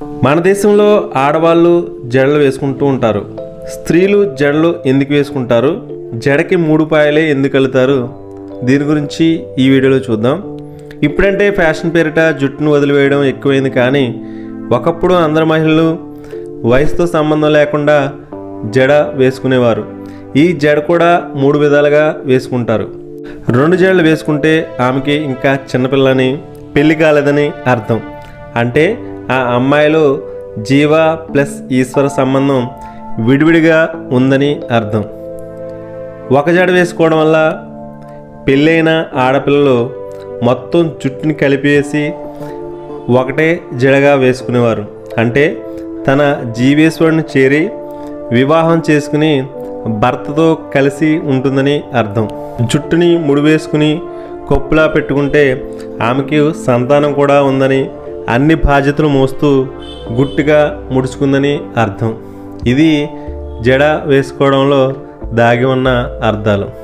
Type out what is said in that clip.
మన దేశంలో ఆడవాళ్ళు జడలు వేసుకుంటూ ఉంటారు స్త్రీలు జడలు ఎందుకు వేసుకుంటారు జడకి మూడు పాయలే ఎందుకు వెళ్తారు దీని గురించి ఈ వీడియోలో చూద్దాం ఇప్పుడంటే ఫ్యాషన్ పేరిట జుట్టును వదిలివేయడం ఎక్కువైంది కానీ ఒకప్పుడు అందరు మహిళలు వయసుతో సంబంధం లేకుండా జడ వేసుకునేవారు ఈ జడ కూడా మూడు విధాలుగా వేసుకుంటారు రెండు జడలు వేసుకుంటే ఆమెకి ఇంకా చిన్నపిల్లని పెళ్లి కాలేదని అర్థం అంటే ఆ అమ్మాయిలో జీవ ప్లస్ ఈశ్వర సంబంధం విడివిడిగా ఉందని అర్థం ఒక జడ వేసుకోవడం వల్ల పెళ్ళైన ఆడపిల్లలు మొత్తం జుట్టుని కలిపేసి ఒకటే జడగా వేసుకునేవారు అంటే తన జీవేశ్వరుని చేరి వివాహం చేసుకుని భర్తతో కలిసి ఉంటుందని అర్థం జుట్టుని ముడివేసుకుని కొప్పులా పెట్టుకుంటే ఆమెకి సంతానం కూడా ఉందని అన్ని బాధ్యతలు మోస్తూ గుట్టుగా ముడుచుకుందని అర్థం ఇది జడ వేసుకోవడంలో దాగి ఉన్న అర్థాలు